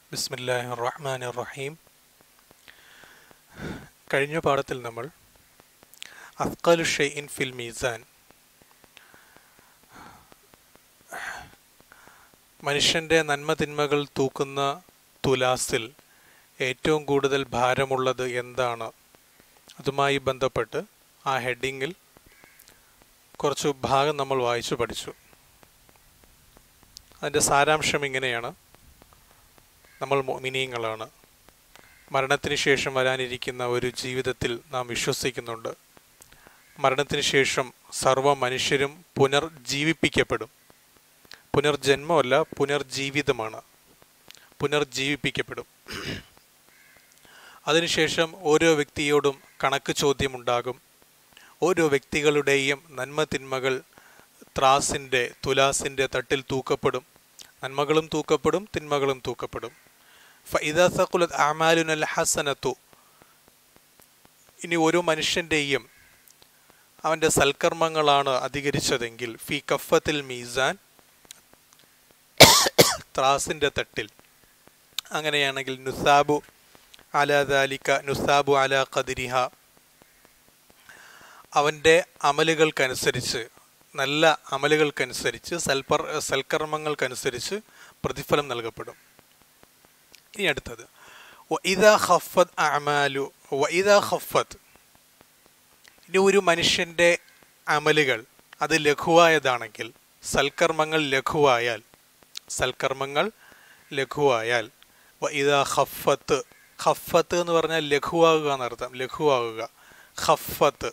ബിസ്മില്ലാഹി റഹ്മാൻ റഹീം കഴിഞ്ഞ പാഠത്തിൽ നമ്മൾ അഫ്കലു ഷെയ്ൻ ഫിൽ മീസാൻ മനുഷ്യൻ്റെ നന്മ തിന്മകൾ തൂക്കുന്ന തുലാസിൽ ഏറ്റവും കൂടുതൽ ഭാരമുള്ളത് എന്താണ് അതുമായി ബന്ധപ്പെട്ട് ആ ഹെഡിങ്ങിൽ കുറച്ച് ഭാഗം നമ്മൾ വായിച്ചു പഠിച്ചു അതിൻ്റെ സാരാംശം ഇങ്ങനെയാണ് നമ്മൾ മിനിയങ്ങളാണ് മരണത്തിന് ശേഷം വരാനിരിക്കുന്ന ഒരു ജീവിതത്തിൽ നാം വിശ്വസിക്കുന്നുണ്ട് മരണത്തിന് ശേഷം സർവ മനുഷ്യരും പുനർജീവിപ്പിക്കപ്പെടും പുനർജന്മമല്ല പുനർജീവിതമാണ് പുനർജീവിപ്പിക്കപ്പെടും അതിനുശേഷം ഓരോ വ്യക്തിയോടും കണക്ക് ചോദ്യമുണ്ടാകും ഓരോ വ്യക്തികളുടെയും നന്മ തിന്മകൾ ത്രാസിൻ്റെ തുലാസിൻ്റെ തട്ടിൽ തൂക്കപ്പെടും നന്മകളും തൂക്കപ്പെടും തിന്മകളും തൂക്കപ്പെടും ഫൈദാസക്കുലത് അമാലുനൽ ഹസനത്തു ഇനി ഓരോ മനുഷ്യൻ്റെയും അവൻ്റെ സൽക്കർമ്മങ്ങളാണ് അധികരിച്ചതെങ്കിൽ ഫി കഫത്തിൽ മീസാൻ ത്രാസിൻ്റെ തട്ടിൽ അങ്ങനെയാണെങ്കിൽ നുസാബു അലാദാലിക്ക നുസാബു അല ഖദിരിഹ അവൻ്റെ അമലുകൾക്കനുസരിച്ച് നല്ല അമലുകൾക്കനുസരിച്ച് സൽപ്പർ സൽക്കർമ്മങ്ങൾക്കനുസരിച്ച് പ്രതിഫലം നൽകപ്പെടും ഇനി അടുത്തത് വഇദ ഖഫത് അമാലു വഇദ ഖഫത് ഇനി ഒരു മനുഷ്യൻ്റെ അമലുകൾ അത് ലഘുവായതാണെങ്കിൽ സൽക്കർമ്മങ്ങൾ ലഘുവായാൽ സൽക്കർമ്മങ്ങൾ ലഘുവായാൽ വഇദ ഖഫത്ത് ഖഫത്ത് എന്ന് പറഞ്ഞാൽ ലഘുവാകുക എന്നർത്ഥം ലഘുവാകുക ഖഫത്ത്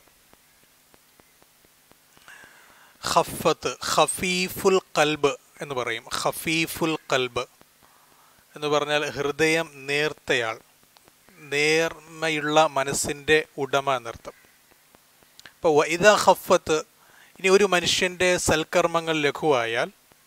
ഖഫത്ത് ഖഫീഫുൽ കൽബ് എന്ന് പറയും ഖഫീഫുൽ കൽബ് എന്ന് പറഞ്ഞാൽ ഹൃദയം നേർത്തയാൾ നേർമയുള്ള മനസ്സിൻ്റെ ഉടമ എന്നർത്ഥം ഇപ്പോൾ വൈദ ഖഫത്ത് ഇനി ഒരു മനുഷ്യൻ്റെ സൽക്കർമ്മങ്ങൾ ലഘുവായാൽ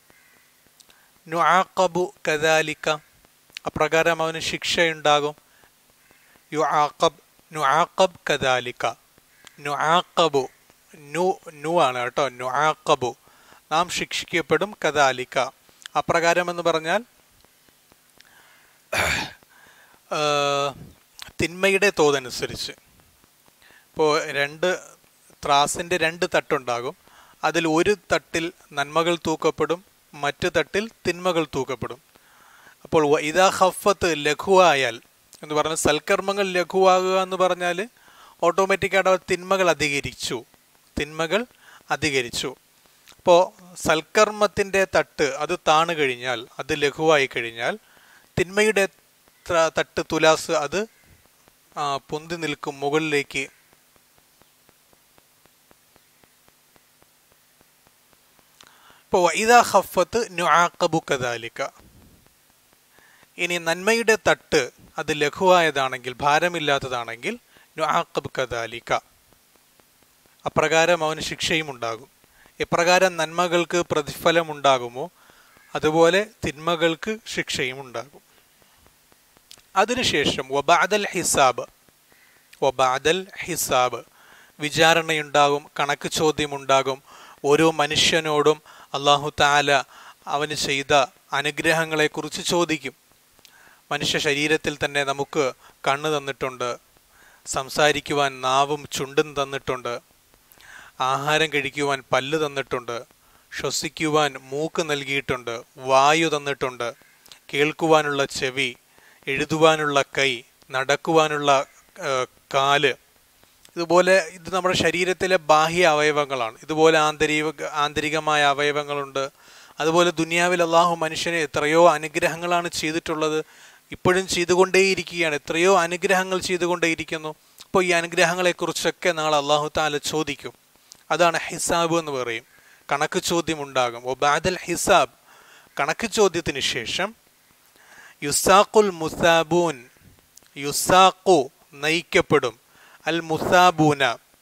നുആഖബു കദാലിക്ക അപ്രകാരം അവന് ശിക്ഷയുണ്ടാകും യു ആഖബ് നുആഖബ് കദാലിക്ക നുആഖബു നു നു ആണ് കേട്ടോ നുആഖബു നാം ശിക്ഷിക്കപ്പെടും കദാലിക്ക അപ്രകാരം എന്ന് പറഞ്ഞാൽ തിന്മയുടെ തോതനുസരിച്ച് ഇപ്പോൾ രണ്ട് ത്രാസിൻ്റെ രണ്ട് തട്ടുണ്ടാകും അതിൽ ഒരു തട്ടിൽ നന്മകൾ തൂക്കപ്പെടും മറ്റു തട്ടിൽ തിന്മകൾ തൂക്കപ്പെടും അപ്പോൾ ഇതാ ഹഫത്ത് ലഘുവായാൽ എന്ന് പറഞ്ഞാൽ സൽക്കർമ്മങ്ങൾ ലഘുവാകുക എന്ന് പറഞ്ഞാൽ ഓട്ടോമാറ്റിക്കായിട്ട് തിന്മകൾ അധികരിച്ചു തിന്മകൾ അധികരിച്ചു അപ്പോൾ സൽക്കർമ്മത്തിൻ്റെ തട്ട് അത് താണു കഴിഞ്ഞാൽ അത് ലഘുവായി കഴിഞ്ഞാൽ തിന്മയുടെ തട്ട് തുലാസ് അത് പൊന്തി നിൽക്കും മുകളിലേക്ക് ഇപ്പോൾ ഇതാ ഹഫത്ത് നുആക്കബു കദാലിക്ക ഇനി നന്മയുടെ തട്ട് അത് ലഘുവായതാണെങ്കിൽ ഭാരമില്ലാത്തതാണെങ്കിൽ നുആക്കബ് കദാലിക്ക അപ്രകാരം അവന് ശിക്ഷയും ഉണ്ടാകും എപ്രകാരം നന്മകൾക്ക് പ്രതിഫലം ഉണ്ടാകുമോ അതുപോലെ തിന്മകൾക്ക് ശിക്ഷയും ഉണ്ടാകും അതിനുശേഷം വബാദൽ ഹിസാബ് വബാദൽ ഹിസാബ് വിചാരണയുണ്ടാകും കണക്ക് ചോദ്യമുണ്ടാകും ഓരോ മനുഷ്യനോടും അള്ളാഹു താല അവന് ചെയ്ത അനുഗ്രഹങ്ങളെക്കുറിച്ച് ചോദിക്കും മനുഷ്യ ശരീരത്തിൽ തന്നെ നമുക്ക് കണ്ണ് തന്നിട്ടുണ്ട് സംസാരിക്കുവാൻ നാവും ചുണ്ടും തന്നിട്ടുണ്ട് ആഹാരം കഴിക്കുവാൻ പല്ല് തന്നിട്ടുണ്ട് ശ്വസിക്കുവാൻ മൂക്ക് നൽകിയിട്ടുണ്ട് വായു തന്നിട്ടുണ്ട് കേൾക്കുവാനുള്ള ചെവി എഴുതുവാനുള്ള കൈ നടക്കുവാനുള്ള കാല് ഇതുപോലെ ഇത് നമ്മുടെ ശരീരത്തിലെ ബാഹ്യ അവയവങ്ങളാണ് ഇതുപോലെ ആന്തരിക ആന്തരികമായ അവയവങ്ങളുണ്ട് അതുപോലെ ദുനിയാവിൽ അള്ളാഹു മനുഷ്യന് എത്രയോ അനുഗ്രഹങ്ങളാണ് ചെയ്തിട്ടുള്ളത് ഇപ്പോഴും ചെയ്തുകൊണ്ടേയിരിക്കുകയാണ് എത്രയോ അനുഗ്രഹങ്ങൾ ചെയ്തുകൊണ്ടേയിരിക്കുന്നു അപ്പോൾ ഈ അനുഗ്രഹങ്ങളെക്കുറിച്ചൊക്കെ നാളെ അള്ളാഹു താല ചോദിക്കും അതാണ് ഹിസാബ് എന്ന് പറയും കണക്ക് ചോദ്യം ഉണ്ടാകും ഒബാദൽ ഹിസാബ് കണക്ക് ചോദ്യത്തിന് ശേഷം യുസാഖുൽ മുസാബൂൻ യുസാഖു നയിക്കപ്പെടും അൽ മുസാബൂന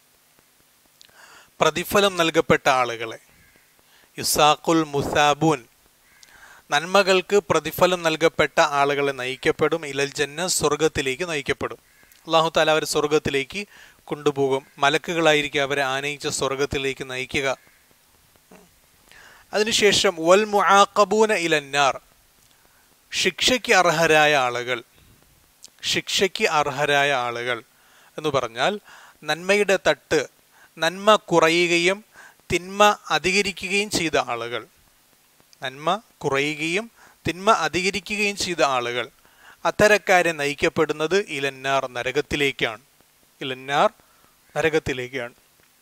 പ്രതിഫലം നൽകപ്പെട്ട ആളുകളെ യുസാഖുൽ മുസാബൂൻ നന്മകൾക്ക് പ്രതിഫലം നൽകപ്പെട്ട ആളുകളെ നയിക്കപ്പെടും ഇലൽ ജന്ന സ്വർഗത്തിലേക്ക് നയിക്കപ്പെടും അള്ളാഹു താല അവരെ സ്വർഗത്തിലേക്ക് കൊണ്ടുപോകും മലക്കുകളായിരിക്കും അവരെ ആനയിച്ച സ്വർഗത്തിലേക്ക് നയിക്കുക അതിനുശേഷം വൽ മുആഖബൂന ഇലന്നാർ ശിക്ഷയ്ക്ക് അർഹരായ ആളുകൾ ശിക്ഷയ്ക്ക് അർഹരായ ആളുകൾ എന്ന് പറഞ്ഞാൽ നന്മയുടെ തട്ട് നന്മ കുറയുകയും തിന്മ അധികരിക്കുകയും ചെയ്ത ആളുകൾ നന്മ കുറയുകയും തിന്മ അധികരിക്കുകയും ചെയ്ത ആളുകൾ അത്തരക്കാരെ നയിക്കപ്പെടുന്നത് ഇലന്നാർ നരകത്തിലേക്കാണ് ഇലന്നാർ നരകത്തിലേക്കാണ്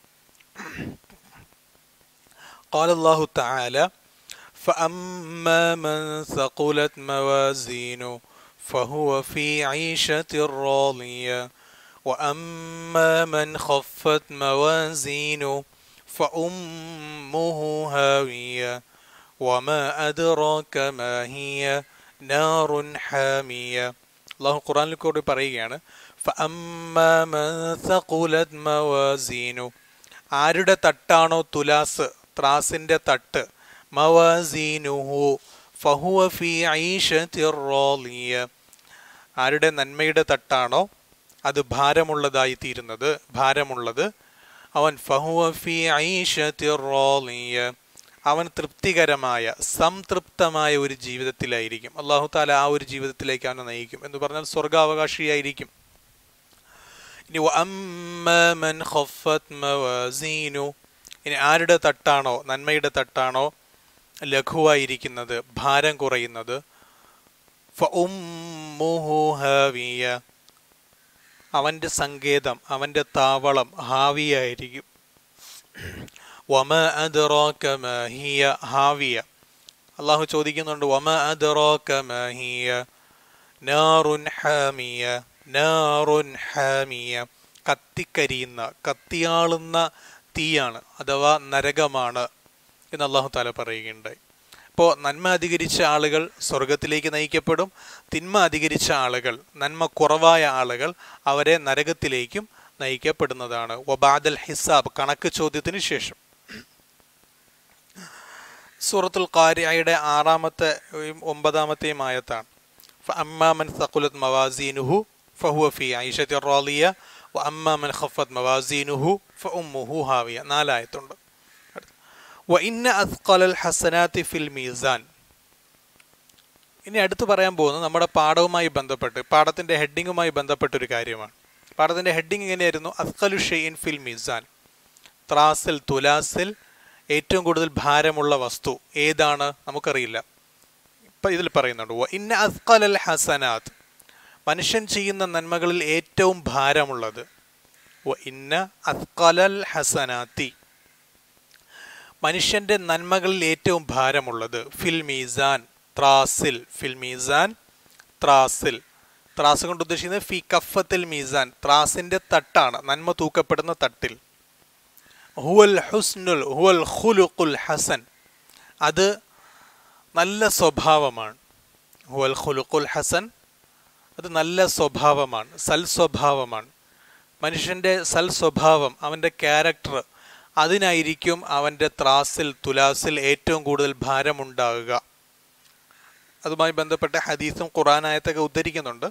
قال الله تعالى فأما من ثقلت موازينه فهو في عيشة راضية وأما من خفت موازينه فأمه هاوية وما أدراك ما هي نار حامية الله القرآن الكريم പറയുകയാണ് فأما من ثقلت موازينه ആരുടെ തട്ടാണോ തുലാസ് ത്രാസിന്റെ തട്ട് മവാസീനുഹു ഫഹുവ ഫി ഐഷത്തിർ റാളിയ ആരുടെ നന്മയുടെ തട്ടാണോ അത് ഭാരമുള്ളതായി തീരുന്നത് ഭാരമുള്ളത് അവൻ ഫഹുവ ഫി ഐഷത്തിർ റാളിയ അവൻ തൃപ്തികരമായ സംതൃപ്തമായ ഒരു ജീവിതത്തിലായിരിക്കും അള്ളാഹു താല ആ ഒരു ജീവിതത്തിലേക്ക് അവനെ നയിക്കും എന്ന് പറഞ്ഞാൽ സ്വർഗാവകാശിയായിരിക്കും ഇനി അമ്മൻ ഖഫത്ത് മവാസീനു ഇനി ആരുടെ തട്ടാണോ നന്മയുടെ തട്ടാണോ ലഘുവായിരിക്കുന്നത് ഭാരം കുറയുന്നത് ഹാവിയ അവൻ്റെ സങ്കേതം അവൻ്റെ താവളം ഹാവിയായിരിക്കും വമ അദറോക മഹിയ ഹാവിയ അള്ളാഹു ചോദിക്കുന്നുണ്ട് വമ അദറോക മഹിയ നാറുൻ ഹാമിയ നാറുൻ ഹാമിയ കത്തിക്കരിയുന്ന കത്തിയാളുന്ന തീയാണ് അഥവാ നരകമാണ് എന്ന് അള്ളാഹു താല പറയുകയുണ്ടായി അപ്പോൾ നന്മ അധികരിച്ച ആളുകൾ സ്വർഗത്തിലേക്ക് നയിക്കപ്പെടും തിന്മ അധികരിച്ച ആളുകൾ നന്മ കുറവായ ആളുകൾ അവരെ നരകത്തിലേക്കും നയിക്കപ്പെടുന്നതാണ് വബാദൽ ഹിസാബ് കണക്ക് ചോദ്യത്തിന് ശേഷം സൂറത്തുൽ ഖാരിയയുടെ ആറാമത്തെ ഒമ്പതാമത്തെയും ആയത്താണ് അമ്മാമൻ സഖുലത് മവാസീനുഹു ഫഹുവ ഫി ഐഷത്തി റാലിയ അമ്മാമൻ ഖഫത്ത് മവാസീനുഹു ഫഉമ്മുഹു ഹാവിയ നാലായത്തുണ്ട് വ ഇന്ന അസ്ഖലൽ ഹസനാത്തി ഫിൽ മീസാൻ ഇനി അടുത്ത് പറയാൻ പോകുന്നത് നമ്മുടെ പാഠവുമായി ബന്ധപ്പെട്ട് പാഠത്തിന്റെ ഹെഡിങ്ങുമായി ബന്ധപ്പെട്ട ഒരു കാര്യമാണ് പാഠത്തിന്റെ ഹെഡിങ് എങ്ങനെയായിരുന്നു അസ്ഖലു ഷെയ്ൻ ഫിൽ മീസാൻ ത്രാസിൽ തുലാസിൽ ഏറ്റവും കൂടുതൽ ഭാരമുള്ള വസ്തു ഏതാണ് നമുക്കറിയില്ല ഇപ്പൊ ഇതിൽ പറയുന്നുണ്ട് വ ഇന്ന അസ്ഖലൽ ഹസനാത്ത് മനുഷ്യൻ ചെയ്യുന്ന നന്മകളിൽ ഏറ്റവും ഭാരമുള്ളത് വ ഇന്ന അസ്ഖലൽ ഹസനാത്തി മനുഷ്യന്റെ നന്മകളിൽ ഏറ്റവും ഭാരമുള്ളത് ഫിൽ മീസാൻ ത്രാസിൽ ഫിൽ മീസാൻ ത്രാസിൽ ത്രാസ് കൊണ്ട് ഉദ്ദേശിക്കുന്നത് ഫി കഫത്തിൽ മീസാൻ ത്രാസിന്റെ തട്ടാണ് നന്മ തൂക്കപ്പെടുന്ന തട്ടിൽ ഹുവൽ ഹുസ്നുൽ ഹുവൽ ഖുലുഖുൽ ഹസൻ അത് നല്ല സ്വഭാവമാണ് ഹുവൽ ഖുലുഖുൽ ഹസൻ അത് നല്ല സ്വഭാവമാണ് സൽ സ്വഭാവമാണ് മനുഷ്യന്റെ സൽ സ്വഭാവം അവന്റെ ക്യാരക്ടർ അതിനായിരിക്കും അവന്റെ ത്രാസിൽ തുലാസിൽ ഏറ്റവും കൂടുതൽ ഭാരമുണ്ടാകുക അതുമായി ബന്ധപ്പെട്ട ഹദീസും ഖുറാനായത്തൊക്കെ ഉദ്ധരിക്കുന്നുണ്ട്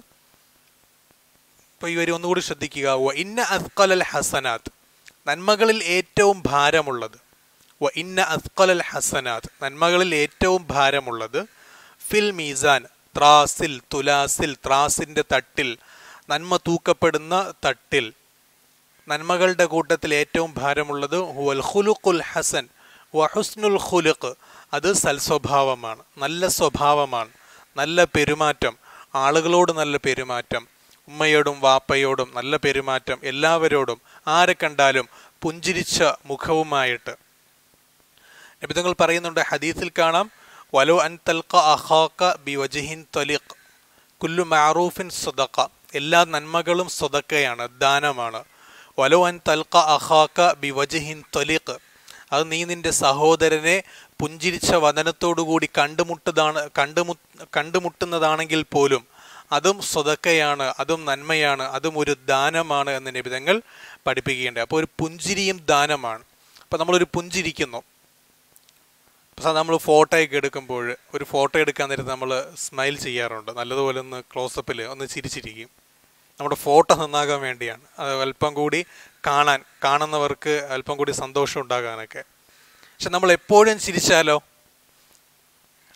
അപ്പോൾ ഇവർ ഒന്നുകൂടി ശ്രദ്ധിക്കുക വ ഇന്ന അസ്കലൽ ഹസനാത്ത് നന്മകളിൽ ഏറ്റവും ഭാരമുള്ളത് വ ഇന്ന അസ്കലൽ ഹസനാത്ത് നന്മകളിൽ ഏറ്റവും ഭാരമുള്ളത് ഫിൽ മീസാൻ ത്രാസിൽ തുലാസിൽ ത്രാസിന്റെ തട്ടിൽ നന്മ തൂക്കപ്പെടുന്ന തട്ടിൽ നന്മകളുടെ കൂട്ടത്തിൽ ഏറ്റവും ഭാരമുള്ളത് ഹുവൽ ഖുലുഖുൽ ഹസൻ വഹുസ്നുൽ ഖുലുഖ് അത് സൽസ്വഭാവമാണ് നല്ല സ്വഭാവമാണ് നല്ല പെരുമാറ്റം ആളുകളോട് നല്ല പെരുമാറ്റം ഉമ്മയോടും വാപ്പയോടും നല്ല പെരുമാറ്റം എല്ലാവരോടും ആരെ കണ്ടാലും പുഞ്ചിരിച്ച മുഖവുമായിട്ട് നബിതങ്ങൾ പറയുന്നുണ്ട് ഹദീസിൽ കാണാം വലോ അൻ തൽക്ക അഹാക്ക ബി വജഹിൻ തൊലിഖ് കുല്ലു മാറൂഫിൻ സ്വതക്ക എല്ലാ നന്മകളും സ്വതക്കയാണ് ദാനമാണ് വലോ അൻ തൽക്ക അഹാക്ക ബി വജഹിൻ തൊലിഖ് അത് നീ നിന്റെ സഹോദരനെ പുഞ്ചിരിച്ച വദനത്തോടുകൂടി കണ്ടുമുട്ടതാണ് കണ്ടുമു കണ്ടുമുട്ടുന്നതാണെങ്കിൽ പോലും അതും സ്വതക്കയാണ് അതും നന്മയാണ് അതും ഒരു ദാനമാണ് എന്ന് നിബിതങ്ങൾ പഠിപ്പിക്കുകയുണ്ട് അപ്പോൾ ഒരു പുഞ്ചിരിയും ദാനമാണ് അപ്പോൾ നമ്മളൊരു പുഞ്ചിരിക്കുന്നു നമ്മൾ ഫോട്ടോ ഒക്കെ എടുക്കുമ്പോൾ ഒരു ഫോട്ടോ എടുക്കാൻ നേരത്ത് നമ്മൾ സ്മൈൽ ചെയ്യാറുണ്ട് നല്ലതുപോലെ ഒന്ന് ക്ലോസപ്പിൽ ഒന്ന് ചിരിച്ചിരിക്കും നമ്മുടെ ഫോട്ടോ നന്നാകാൻ വേണ്ടിയാണ് അത് അല്പം കൂടി കാണാൻ കാണുന്നവർക്ക് അല്പം കൂടി സന്തോഷം ഉണ്ടാകാനൊക്കെ പക്ഷെ നമ്മൾ എപ്പോഴും ചിരിച്ചാലോ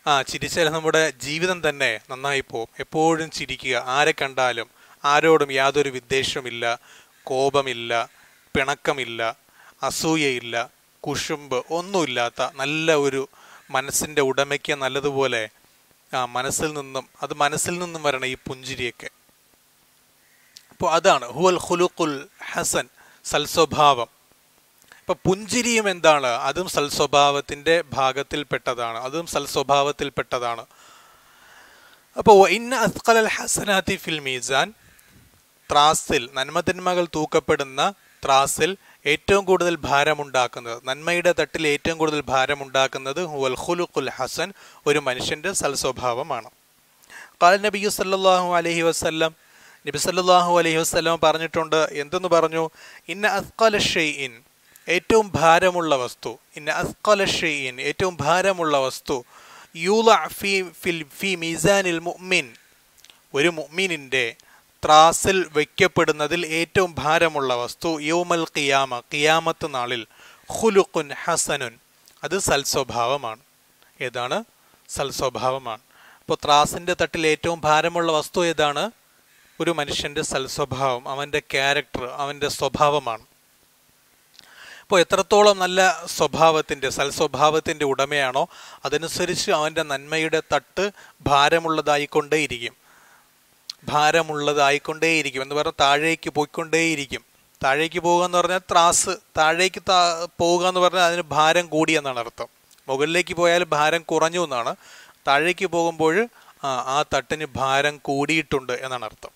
ആ ചിരിച്ചാൽ നമ്മുടെ ജീവിതം തന്നെ നന്നായി പോകും എപ്പോഴും ചിരിക്കുക ആരെ കണ്ടാലും ആരോടും യാതൊരു വിദ്വേഷമില്ല കോപമില്ല പിണക്കമില്ല അസൂയയില്ല കുശുമ്പ് ഒന്നുമില്ലാത്ത നല്ല ഒരു മനസ്സിൻ്റെ ഉടമയ്ക്ക് നല്ലതുപോലെ ആ മനസ്സിൽ നിന്നും അത് മനസ്സിൽ നിന്നും വരണം ഈ പുഞ്ചിരിയൊക്കെ അപ്പോൾ അതാണ് ഹുവൽ ഖുലുഖുൽ ഹസൻ സൽസ്വഭാവം ഇപ്പൊ പുഞ്ചിരിയും എന്താണ് അതും സൽസ്വഭാവത്തിന്റെ ഭാഗത്തിൽപ്പെട്ടതാണ് അതും സൽസ്വഭാവത്തിൽപ്പെട്ടതാണ് അപ്പോൾ ഇന്ന അസ്കലൽ ഹസനാത്തി ഫിൽ മീസാൻ ത്രാസിൽ നന്മതിന്മകൾ തൂക്കപ്പെടുന്ന ത്രാസിൽ ഏറ്റവും കൂടുതൽ ഭാരമുണ്ടാക്കുന്നത് നന്മയുടെ തട്ടിൽ ഏറ്റവും കൂടുതൽ ഭാരമുണ്ടാക്കുന്നത് ഹുവൽ ഖുലുഖുൽ ഹസൻ ഒരു മനുഷ്യന്റെ സൽസ്വഭാവമാണ് കാല നബി സല്ലല്ലാഹു അലൈഹി വസല്ലം നബി സല്ലല്ലാഹു അലൈഹി വസല്ലം പറഞ്ഞിട്ടുണ്ട് എന്തെന്ന് പറഞ്ഞു ഇന്ന അസ്കല ഷെയ്ഇൻ ഏറ്റവും ഭാരമുള്ള വസ്തു ഇന്ന അസ്കല ഷെയ്ഇൻ ഏറ്റവും ഭാരമുള്ള വസ്തു യൂല ഫി ഫിൽ ഫി മീസാനിൽ മുഅ്മിൻ ഒരു മുഅ്മിനിന്റെ ത്രാസിൽ വയ്ക്കപ്പെടുന്നതിൽ ഏറ്റവും ഭാരമുള്ള വസ്തു യൗമൽ ഖിയാമ ഖിയാമത്ത് നാളിൽ ഖുലുഖുൻ ഹസനുൻ അത് സൽസ്വഭാവമാണ് ഏതാണ് സൽസ്വഭാവമാണ് അപ്പോൾ ത്രാസിന്റെ തട്ടിൽ ഏറ്റവും ഭാരമുള്ള വസ്തു ഏതാണ് ഒരു മനുഷ്യന്റെ സൽസ്വഭാവം അവന്റെ ക്യാരക്ടർ അവന്റെ സ്വഭാവമാണ് അപ്പോൾ എത്രത്തോളം നല്ല സ്വഭാവത്തിൻ്റെ സൽസ്വഭാവത്തിൻ്റെ ഉടമയാണോ അതനുസരിച്ച് അവൻ്റെ നന്മയുടെ തട്ട് ഭാരമുള്ളതായിക്കൊണ്ടേയിരിക്കും ഭാരമുള്ളതായിക്കൊണ്ടേയിരിക്കും എന്ന് പറഞ്ഞാൽ താഴേക്ക് പോയിക്കൊണ്ടേയിരിക്കും താഴേക്ക് പോകുക എന്ന് പറഞ്ഞാൽ ത്രാസ് താഴേക്ക് താ പോവുക എന്ന് പറഞ്ഞാൽ അതിന് ഭാരം കൂടി എന്നാണ് അർത്ഥം മുകളിലേക്ക് പോയാൽ ഭാരം കുറഞ്ഞു എന്നാണ് താഴേക്ക് പോകുമ്പോൾ ആ ആ തട്ടിന് ഭാരം കൂടിയിട്ടുണ്ട് എന്നാണ് അർത്ഥം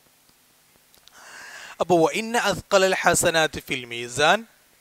അപ്പോൾ ഇന്ന അസ്കലൽ ഹസനാത്ത് ഫിൽ മീസാൻ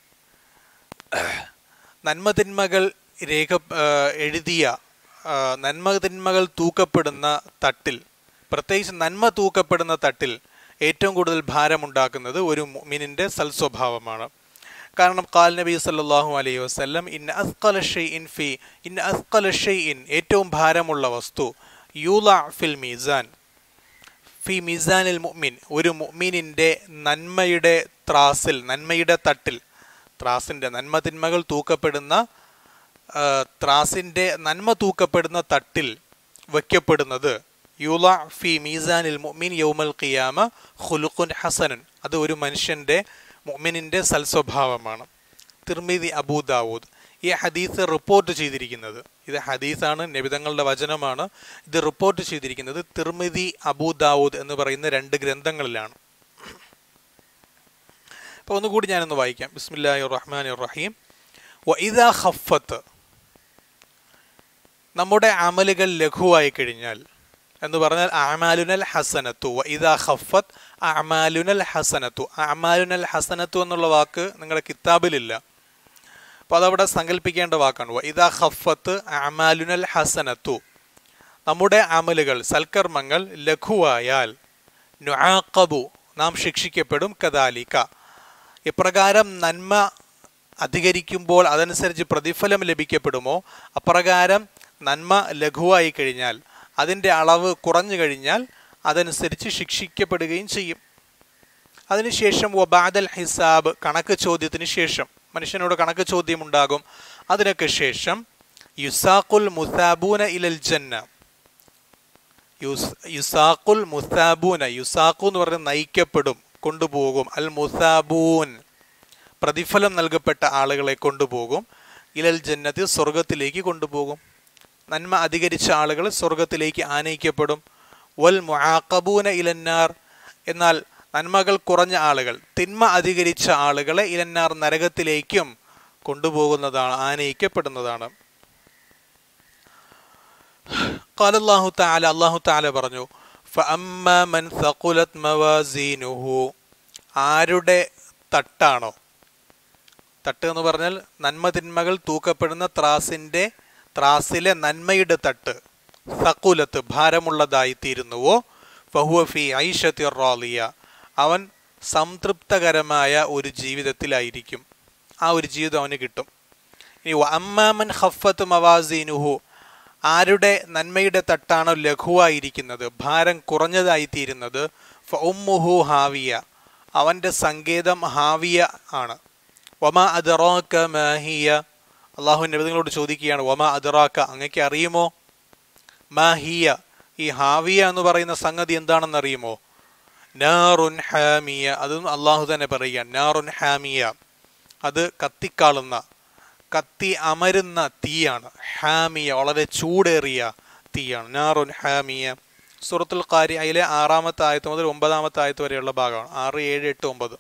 നന്മതിന്മകൾ രേഖ ആ, എഴുതിയ ആ, നന്മതിന്മകൾ തൂക്കപ്പെടുന്ന തട്ടിൽ പ്രത്യേകിച്ച് നന്മ തൂക്കപ്പെടുന്ന തട്ടിൽ ഏറ്റവും കൂടുതൽ ഭാരമുണ്ടാക്കുന്നത് ഒരു മുഅ്മിനിന്റെ സൽസ്വഭാവമാണ് കാരണം കാൽ നബി സല്ലല്ലാഹു അലൈഹി വസല്ലം ഇൻ അസ്കല ഷൈഇൻ ഫി ഇൻ അസ്കല ഷൈഇൻ ഏറ്റവും ഭാരമുള്ള വസ്തു യൂല ഫിൽ മീസാൻ ഫി മിസാനിൽ മുഅ്മിൻ ഒരു മുഅ്മിനിന്റെ നന്മയുടെ ത്രാസിൽ നന്മയുടെ തട്ടിൽ ത്രാസിന്റെ നന്മ തിന്മകൾ തൂക്കപ്പെടുന്ന ആ, ത്രാസിന്റെ നന്മ തൂക്കപ്പെടുന്ന തട്ടിൽ വയ്ക്കപ്പെടുന്നത് യുല ഫി മീസാനിൽ മുഅ്മിൻ യൗമൽ ഖിയാമ ഖുലുഖുൻ ഹസനുൻ അത് ഒരു മനുഷ്യന്റെ മുഅ്മിനിന്റെ സൽസ്വഭാവമാണ് തിർമിതി അബൂ ദാവൂദ് ഈ ഹദീസ് റിപ്പോർട്ട് ചെയ്തിരിക്കുന്നത് ഇത് ഹദീസാണ് നബിതങ്ങളുടെ വചനമാണ് ഇത് റിപ്പോർട്ട് ചെയ്തിരിക്കുന്നത് തിർമിതി അബൂ ദാവൂദ് എന്ന് പറയുന്ന രണ്ട് ഗ്രന്ഥങ്ങളിലാണ് അപ്പോൾ ഒന്നുകൂടി ഞാനൊന്ന് വായിക്കാം ബിസ്മില്ലാഹി റഹ്മാൻ റഹീം വഇദാ ഖഫത്ത് നമ്മുടെ അമലുകൾ ലഘുവായി കഴിഞ്ഞാൽ എന്ന് പറഞ്ഞാൽ അമാലുനൽ ഹസനത്തു വഇദാ ഖഫത്ത് അമാലുനൽ ഹസനത്തു അമാലുനൽ ഹസനത്തു എന്നുള്ള വാക്ക് നിങ്ങളുടെ കിതാബിലില്ല അപ്പോൾ അതവിടെ സങ്കല്പിക്കേണ്ട വാക്കാണ് വഇദാ ഖഫത്ത് അമാലുനൽ ഹസനത്തു നമ്മുടെ അമലുകൾ സൽക്കർമ്മങ്ങൾ ലഘുവായാൽ നുആഖബു നാം ശിക്ഷിക്കപ്പെടും കദാലിക ഇപ്രകാരം നന്മ അധികരിക്കുമ്പോൾ അതനുസരിച്ച് പ്രതിഫലം ലഭിക്കപ്പെടുമോ അപ്രകാരം നന്മ ലഘുവായി കഴിഞ്ഞാൽ അതിൻ്റെ അളവ് കുറഞ്ഞു കഴിഞ്ഞാൽ അതനുസരിച്ച് ശിക്ഷിക്കപ്പെടുകയും ചെയ്യും അതിനുശേഷം വബാദൽ ഹിസാബ് കണക്ക് ചോദ്യത്തിന് ശേഷം മനുഷ്യനോട് കണക്ക് ചോദ്യം ഉണ്ടാകും അതിനൊക്കെ ശേഷം യുസാഖുൽ മുസാബൂന ഇലൽ ജന്ന യുസ്- യുസാഖുൽ മുസാബൂന യുസാഖു എന്ന് പറഞ്ഞ് നയിക്കപ്പെടും കൊണ്ടുപോകും അൽ മുസാബൂൻ പ്രതിഫലം നൽകപ്പെട്ട ആളുകളെ കൊണ്ടുപോകും ഇലൽ ജന്നത്ത് സ്വർഗത്തിലേക്ക് കൊണ്ടുപോകും നന്മ അധികരിച്ച ആളുകൾ സ്വർഗത്തിലേക്ക് ആനയിക്കപ്പെടും വൽ മുആഖബൂന ഇലന്നാർ എന്നാൽ നന്മകൾ കുറഞ്ഞ ആളുകൾ തിന്മ അധികരിച്ച ആളുകളെ ഇലന്നാർ നരകത്തിലേക്കും കൊണ്ടുപോകുന്നതാണ് ആനയിക്കപ്പെടുന്നതാണ് قال الله تعالى الله تعالى പറഞ്ഞു فأما من ثقلت موازينه ആരുടെ തട്ടാണോ തട്ട് എന്ന് പറഞ്ഞാൽ നന്മ തിന്മകൾ തൂക്കപ്പെടുന്ന ത്രാസിന്റെ ത്രാസിലെ നന്മയുടെ തട്ട് സക്കുലത്ത് ഭാരമുള്ളതായി തീരുന്നുവോ ഫഹുവ ഫി ഐഷത്തി റാലിയ അവൻ സംതൃപ്തകരമായ ഒരു ജീവിതത്തിലായിരിക്കും ആ ഒരു ജീവിതം അവന് കിട്ടും ഇനി അമ്മാമൻ ഹഫത്ത് മവാസീനുഹു ആരുടെ നന്മയുടെ തട്ടാണോ ലഘുവായിരിക്കുന്നത് ഭാരം കുറഞ്ഞതായി തീരുന്നത് ഫഉമ്മുഹു ഹാവിയ അവന്റെ സങ്കേതം ഹാവിയ ആണ് വമ അദറാക്ക മാഹിയ അള്ളാഹു നബികളോട് ചോദിക്കുകയാണ് വമ അദറാക്ക അങ്ങക്ക് അറിയുമോ മാഹിയ ഈ ഹാവിയ എന്ന് പറയുന്ന സംഗതി എന്താണെന്ന് അറിയുമോ നാറുൻ ഹാമിയ അതും അള്ളാഹു തന്നെ പറയുക നാറുൻ ഹാമിയ അത് കത്തിക്കാളുന്ന കത്തി അമരുന്ന തീയാണ് ഹാമിയ വളരെ ചൂടേറിയ തീയാണ് നാറുൻ ഹാമിയ സൂറത്തുൽ ഖാരി അതിലെ ആറാമത്തെ ആയത്ത് മുതൽ ഒമ്പതാമത്തെ ആയത്ത് വരെയുള്ള ഭാഗമാണ് ആറ് ഏഴ് എട്ട് ഒമ്പത്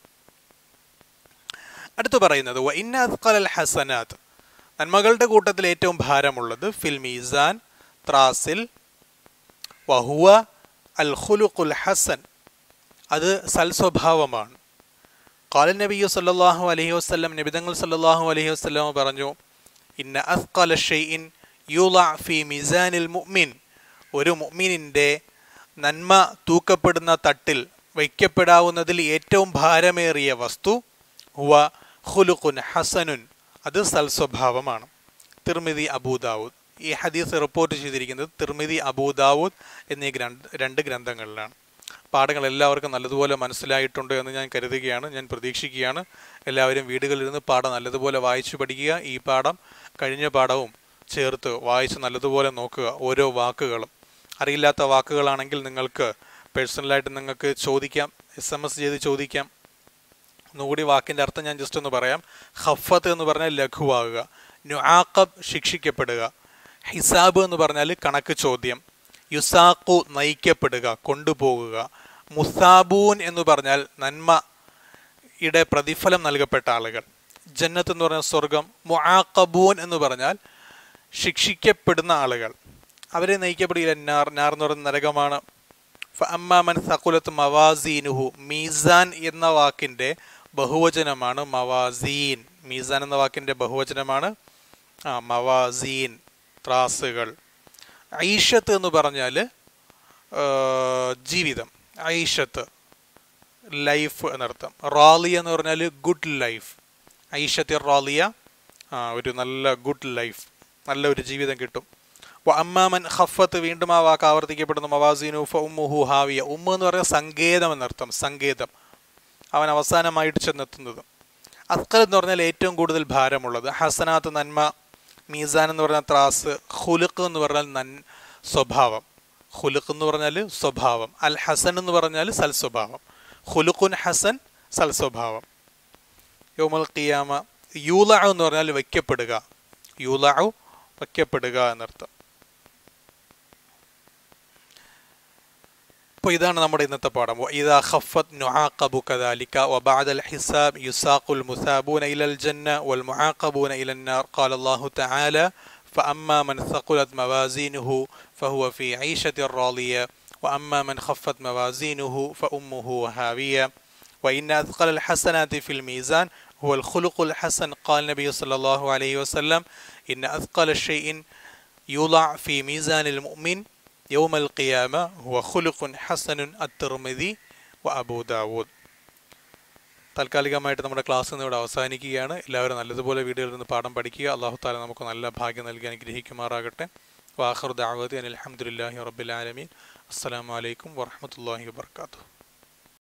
അടുത്ത് പറയുന്നത് "വ ഇന്ന അത്ഖലൽ ഹസനാത്ത് നന്മകളുടെ കൂട്ടത്തിൽ ഏറ്റവും ഭാരമുള്ളത് ഫിൽ മീസാൻ ത്രാസിൽ വഹുവ അൽ ഖുലുഖുൽ ഹസൻ അത് സൽസ്വഭാവമാണ് കാല നബിയു സല്ലല്ലാഹു അലൈഹി വസല്ലം നബിതങ്ങൾ സല്ലല്ലാഹു അലൈഹി വസല്ലം പറഞ്ഞു ഇന്ന അസ്ഖല ഷൈഇൻ യുള ഫി മിസാനിൽ മുഅ്മിൻ ഒരു മുഅ്മിനിന്റെ നന്മ തൂക്കപ്പെടുന്ന തട്ടിൽ വയ്ക്കപ്പെടാവുന്നതിൽ ഏറ്റവും ഭാരമേറിയ വസ്തു ഹുവ ഖുലുഖുൻ ഹസനുൻ അത് സൽസ്വഭാവമാണ് തിർമിതി അബൂദാവൂദ് ഈ ഹദീസ് റിപ്പോർട്ട് ചെയ്തിരിക്കുന്നത് തിർമിതി അബൂദാവൂദ് എന്നീ ഗ്രന്ഥ രണ്ട് ഗ്രന്ഥങ്ങളിലാണ് പാഠങ്ങൾ എല്ലാവർക്കും നല്ലതുപോലെ മനസ്സിലായിട്ടുണ്ട് എന്ന് ഞാൻ കരുതുകയാണ് ഞാൻ പ്രതീക്ഷിക്കുകയാണ് എല്ലാവരും വീടുകളിലിരുന്ന് പാഠം നല്ലതുപോലെ വായിച്ചു പഠിക്കുക ഈ പാഠം കഴിഞ്ഞ പാഠവും ചേർത്ത് വായിച്ച് നല്ലതുപോലെ നോക്കുക ഓരോ വാക്കുകളും അറിയില്ലാത്ത വാക്കുകളാണെങ്കിൽ നിങ്ങൾക്ക് പേഴ്സണലായിട്ട് നിങ്ങൾക്ക് ചോദിക്കാം എസ് എം എസ് ചെയ്ത് ചോദിക്കാം ഒന്നുകൂടി വാക്കിൻ്റെ അർത്ഥം ഞാൻ ജസ്റ്റ് ഒന്ന് പറയാം ഹഫത്ത് എന്ന് പറഞ്ഞാൽ ലഘുവാകുക നുആഖബ് ശിക്ഷിക്കപ്പെടുക ഹിസാബ് എന്ന് പറഞ്ഞാൽ കണക്ക് ചോദ്യം യുസാഖു നയിക്കപ്പെടുക കൊണ്ടുപോകുക മുസാബൂൻ എന്ന് പറഞ്ഞാൽ നന്മയുടെ പ്രതിഫലം നൽകപ്പെട്ട ആളുകൾ ജന്നത്ത് എന്ന് പറഞ്ഞാൽ സ്വർഗം മുആഖബൂൻ എന്ന് പറഞ്ഞാൽ ശിക്ഷിക്കപ്പെടുന്ന ആളുകൾ അവരെ നയിക്കപ്പെടുകയില്ല നാർ നാർ എന്ന് പറയുന്ന നരകമാണ് അമ്മാമൻ സകുലത്ത് മവാസീനുഹു മീസാൻ എന്ന വാക്കിൻ്റെ ബഹുവചനമാണ് മവാസീൻ മീസാൻ എന്ന വാക്കിൻ്റെ ബഹുവചനമാണ് ആ മവാസീൻ ത്രാസുകൾ ഐഷത്ത് എന്ന് പറഞ്ഞാൽ ജീവിതം ഐഷത്ത് ലൈഫ് എന്നർത്ഥം റാലിയ എന്ന് പറഞ്ഞാൽ ഗുഡ് ലൈഫ് ഐഷത്തി റാലിയ ആ ഒരു നല്ല ഗുഡ് ലൈഫ് നല്ല ഒരു ജീവിതം കിട്ടും അമ്മാമൻ ഖഫത്ത് വീണ്ടും ആ വാക്ക് ആവർത്തിക്കപ്പെടുന്നു മവാസീനു ഉമ്മുഹു ഹാവിയ ഉമ്മ എന്ന് പറയുന്ന സങ്കേതം എന്നർത്ഥം സങ്കേതം അവൻ അവസാനമായിട്ട് ചെന്നെത്തുന്നത് അസ്കൽ എന്ന് പറഞ്ഞാൽ ഏറ്റവും കൂടുതൽ ഭാരമുള്ളത് ഹസനാത്ത് നന്മ മീസാൻ എന്ന് പറഞ്ഞാൽ ത്രാസ് ഹുലുക്ക് എന്ന് പറഞ്ഞാൽ നൻ സ്വഭാവം ഹുലുക്ക് എന്ന് പറഞ്ഞാൽ സ്വഭാവം അൽ ഹസൻ എന്ന് പറഞ്ഞാൽ സൽ സ്വഭാവം ഹുലുഖുൻ ഹസൻ സൽ സ്വഭാവം യോമൽ ഖിയാമ യൂല എന്ന് പറഞ്ഞാൽ വയ്ക്കപ്പെടുക യൂല വയ്ക്കപ്പെടുക എന്നർത്ഥം അപ്പോൾ ഇതാണ് നമ്മുടെ ഇന്നത്തെ പാഠം ഇതാ ഖഫത്ത് നുആഖബു കദാലിക وبعد الحساب يساق المثابون إلى الجنة والمعاقبون إلى النار قال الله تعالى فأما من ثقلت موازينه فهو في عيشة راضية وأما من خفت موازينه فأمه هاوية وإن أثقل الحسنات في الميزان هو الخلق الحسن قال النبي صلى الله عليه وسلم إن أثقل شيء يوضع في ميزان المؤمن يوم القيامة هو خلق حسن الترمذي وأبو داود താൽക്കാലികമായിട്ട് നമ്മുടെ ക്ലാസ് ഇന്ന് ഇവിടെ അവസാനിക്കുകയാണ് എല്ലാവരും നല്ലതുപോലെ വീടുകളിൽ നിന്ന് പാഠം പഠിക്കുക അള്ളാഹു താല നമുക്ക് നല്ല ഭാഗ്യം നൽകി അനുഗ്രഹിക്കുമാറാകട്ടെ വാഹർ ദാവതി അനിൽ അഹമ്മദില്ലാഹി റബ്ബിൽ ആലമീൻ അസ്സലാമലൈക്കും വറഹമത്തല്ലാഹി വാത്തു